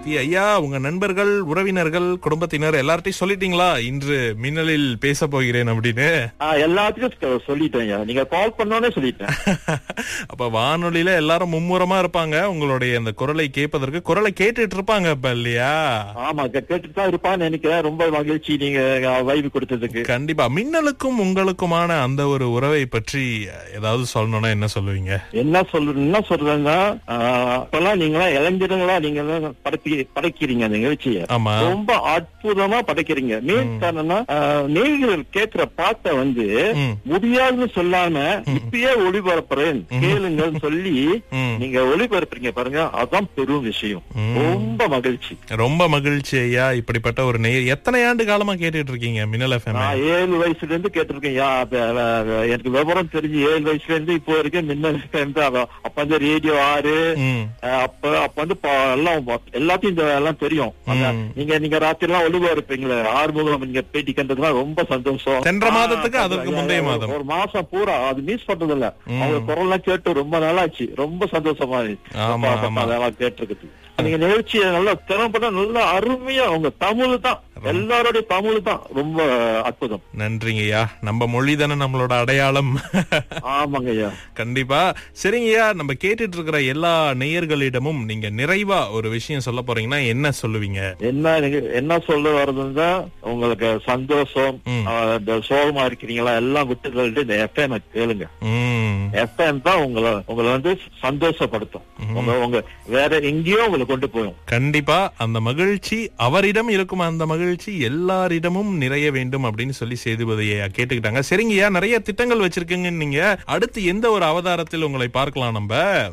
பத்தி ஐயா உங்க நண்பர்கள் உறவினர்கள் குடும்பத்தினர் எல்லார்ட்டையும் சொல்லிட்டீங்களா இன்று மின்னலில் பேச போகிறேன் அப்படின்னு ஆ, எல்லாத்துக்கும் சொ- சொல்லிட்டேன் ஐயா. நீங்க கால் பண்ணோன்னே சொல்லிட்டேன் அப்ப வானொலியில எல்லாரும் மும்முரமா இருப்பாங்க உங்களுடைய அந்த குரலை கேட்பதற்கு குரலை கேட்டுட்டு இருப்பாங்க இப்ப இல்லையா ஆமா கே- கேட்டுட்டு தான் இருப்பான்னு நினைக்கிறேன் ரொம்ப மகிழ்ச்சி நீங்க வைவு கொடுத்ததுக்கு கண்டிப்பா மின்னலுக்கும் உங்களுக்குமான அந்த ஒரு உறவை பற்றி ஏதாவது சொல்லணும்னா என்ன சொல்லுவீங்க என்ன சொல்ற என்ன சொல்றேன்னா ஆ, இப்பெல்லாம் நீங்களா இளைஞர்களா நீங்க எல்லாம் படைப்பி படைக்கிறீங்க அந்த நிகழ்ச்சியை ஆமா ரொம்ப அற்புதமா படைக்கிறீங்க மெயின் காரணம்னா நேர்கள் கேட்கிற பாட்டை வந்து ம். முடியாதுன்னு சொல்லாம இப்பயே ஒளிபரப்புறேன் கேளுங்கன்னு சொல்லி ம். நீங்க ஒளிபரப்புறீங்க பாருங்க அதான் பெரும் விஷயம் ம். ரொம்ப மகிழ்ச்சி ரொம்ப மகிழ்ச்சி ஐயா இப்படிப்பட்ட ஒரு நேர் எத்தனை ஆண்டு காலமா கேட்டுட்டு இருக்கீங்க மின்னல் எஃப்எம் நான் ஏழு வயசுல இருந்து கேட்டிருக்கேன் யா, அப்ப, அஹ், எனக்கு விவரம் தெரிஞ்சு ஏழு வயசுல இருந்து இப்போ வரைக்கும் மின்னல் இருந்து அவ- அப்ப வந்து ரேடியோ ஆறு ம் அஹ், அப்ப அப்ப வந்து ப- எல்லாம் எல்லாத்தையும் இந்த எல்லாம் தெரியும் அந்த ம். நீங்க நீங்க ராத்திரி எல்லாம் ஒளிவா இருப்பீங்களே ஆறுமுகம் நீங்க பேட்டி கண்டதுலாம் ரொம்ப சந்தோஷம் சென்ற மாதத்துக்கு ஆ, அதற்கு ஐயா, முந்தைய ஒரு- மாதம். ஒரு மாசம் பூரா அது மிஸ் பண்றது இல்ல ம். அவங்க குரல்லாம் கேட்டு ரொம்ப நாளாச்சு ரொம்ப சந்தோஷமா இருந்துச்சு. ஆமா, அப்ப- அப்ப ஆமா. அதெல்லாம் கேட்டிருக்குது நீங்க நிகழ்ச்சியை நல்லா திறம்பட நல்லா அருமையா உங்க தமிழ் தான் எல்லாரோட தமிழ் தான் ரொம்ப அற்புதம் நன்றிங்க ஐயா நம்ம மொழி தானே நம்மளோட அடையாளம் ஆமாங்க ஐயா கண்டிப்பா சரிங்கய்யா நம்ம கேட்டுட்டு இருக்கிற எல்லா நேயர்களிடமும் நீங்க நிறைவா ஒரு விஷயம் சொல்ல போறீங்கன்னா என்ன சொல்லுவீங்க என்ன எனக்கு என்ன சொல்ல வர்றதுன்னா உங்களுக்கு சந்தோஷம் ம். ஆஹ், இந்த சோகமா இருக்கிறீங்களா எல்லாம் விட்டு தள்ளிட்டு இந்த எஃப்எம் கேளுங்க ம் எஃப்எம் தான் உங்களை உங்களை வந்து சந்தோஷப்படுத்தும் உங்க உங்க வேற எங்கேயோ உங்களை கொண்டு போயும் கண்டிப்பா அந்த மகிழ்ச்சி அவரிடம் இருக்கும் அந்த மகிழ்ச்சி எல்லாரிடமும் நிறைய வேண்டும் அப்படின்னு சொல்லி சேதுபதியா கேட்டுக்கிட்டாங்க சரிங்கய்யா நிறைய திட்டங்கள் வச்சிருக்கீங்க நீங்க அடுத்து எந்த ஒரு அவதாரத்தில் உங்களை பார்க்கலாம் நம்ம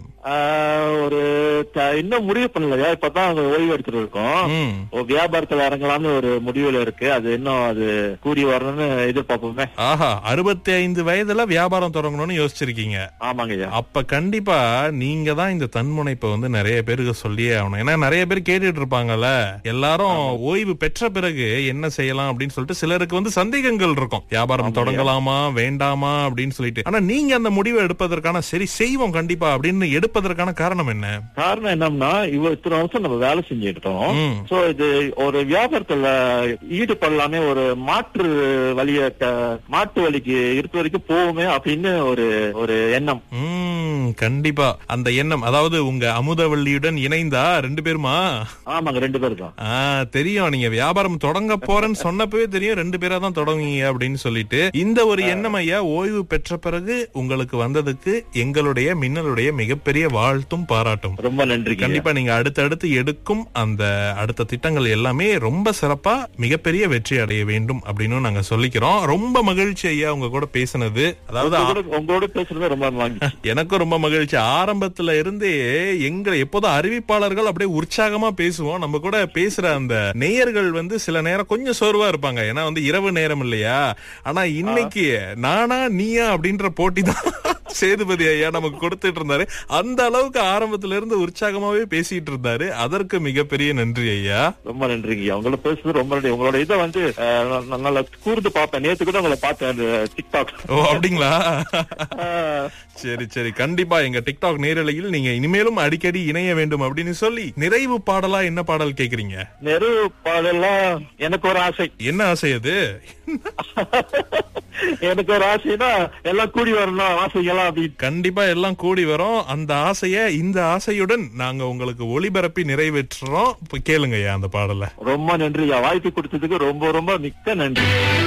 ஆஹ், ஒரு த- இன்னும் முடிவு பண்ணலையா இப்பதான் அவங்க ஓய்வு எடுத்துட்டு இருக்கோம் ம் ஒரு வியாபாரத்துல இறங்கலாம்னு ஒரு முடிவுல இருக்கு அது இன்னும் அது கூடி வரணும்னு எதிர்பார்ப்போமே ஆஹா அறுபத்தி ஐந்து வயதுல வியாபாரம் தொடங்கணும்னு யோசிச்சிருக்கீங்க ஆமாங்க ஐயா அப்ப கண்டிப்பா நீங்க தான் இந்த தன்முனைப்பை வந்து நிறைய பேருக்கு சொல்லியே ஆகணும் ஏன்னா நிறைய பேர் கேட்டுட்டு இருப்பாங்கல்ல எல்லாரும் ஓய்வு பெற்ற பிறகு என்ன செய்யலாம் அப்படின்னு சொல்லிட்டு சிலருக்கு வந்து சந்தேகங்கள் இருக்கும் வியாபாரம் தொடங்கலாமா வேண்டாமா அப்படின்னு சொல்லிட்டு ஆனா நீங்க அந்த முடிவை எடுப்பதற்கான சரி செய்வோம் கண்டிப்பா அப்படின்னு எடுப்பதற்கான காரணம் என்ன காரணம் என்னன்னா இவ்வளவு இத்தனை வருஷம் நம்ம வேலை செஞ்சுக்கிட்டோம் ம். சோ இது ஒரு வியாபாரத்துல ஈடுபடலாமே ஒரு மாற்று வழிய க- மாற்று வழிக்கு இருக்க வரைக்கும் போவோமே அப்படின்னு ஒரு ஒரு எண்ணம் உம் கண்டிப்பா அந்த எண்ணம் அதாவது உங்க அமுதவள்ளியுடன் இணைந்தா ரெண்டு பேருமா ஆமாங்க ரெண்டு பேரும் தான் ஆ தெரியும் நீங்க வியாபாரம் தொடங்க போறேன்னு சொன்னப்பவே தெரியும் ரெண்டு பேரா தான் தொடங்குவீங்க அப்படின்னு சொல்லிட்டு இந்த ஒரு எண்ணம் ஐயா ஓய்வு பெற்ற பிறகு உங்களுக்கு வந்ததுக்கு எங்களுடைய மின்னலுடைய மிகப்பெரிய வாழ்த்தும் பாராட்டும் ரொம்ப நன்றி கண்டிப்பா நீங்க அடுத்தடுத்து எடுக்கும் அந்த அடுத்த திட்டங்கள் எல்லாமே ரொம்ப சிறப்பா மிகப்பெரிய வெற்றி அடைய வேண்டும் அப்படின்னு நாங்க சொல்லிக்கிறோம் ரொம்ப மகிழ்ச்சி ஐயா உங்க கூட பேசினது அதாவது ஆ- உங்களோட பேசுறது ரொம்ப மகிழ்ச்சி எனக்கும் ரொம்ப மகிழ்ச்சி ஆரம்பத்துல இருந்தே எங்களை எப்போதும் அறிவிப்பாளர்கள் அப்படியே உற்சாகமா பேசுவோம் நம்ம கூட பேசுற அந்த நேயர்கள் வந்து சில நேரம் கொஞ்சம் சோர்வா இருப்பாங்க ஏன்னா வந்து இரவு நேரம் இல்லையா ஆனா இன்னைக்கு நானா நீயா அப்படின்ற போட்டி தான் சேதுபதி ஐயா நமக்கு கொடுத்துட்டு இருந்தாரு அந்த அளவுக்கு ஆரம்பத்துல இருந்து உற்சாகமாவே பேசிட்டு இருந்தாரு அதற்கு மிகப்பெரிய நன்றி ஐயா ரொம்ப நன்றிங்க உங்களோட பேசுறது ரொம்ப நன்றி உங்களோட இதை வந்து அஹ், நான் நான் நல்லா கூர்ந்து பார்ப்பேன் நேத்து கூட உங்களை பார்த்தேன் அந்த டிக்டாக் ஓ அப்படிங்களா அஹ், சரி சரி கண்டிப்பா எங்க டிக்டாக் நேரலையில் நீங்க இனிமேலும் அடிக்கடி இணைய வேண்டும் அப்படின்னு சொல்லி நிறைவு பாடலா என்ன பாடல் கேக்குறீங்க நெரு பாடெல்லாம் எனக்கு ஒரு ஆசை என்ன ஆசை அது எனக்கு ஒரு ஆசைனா எல்லாம் கூடி வரணும் ஆசைகள்லாம் அப்படின்னு கண்டிப்பா எல்லாம் கூடி வரும் அந்த ஆசைய இந்த ஆசையுடன் நாங்க உங்களுக்கு ஒளிபரப்பி நிறைவேற்றுறோம் இப்ப கேளுங்கய்யா அந்த பாடலை ரொம்ப நன்றி வாய்ப்பு கொடுத்ததுக்கு ரொம்ப ரொம்ப மிக்க நன்றி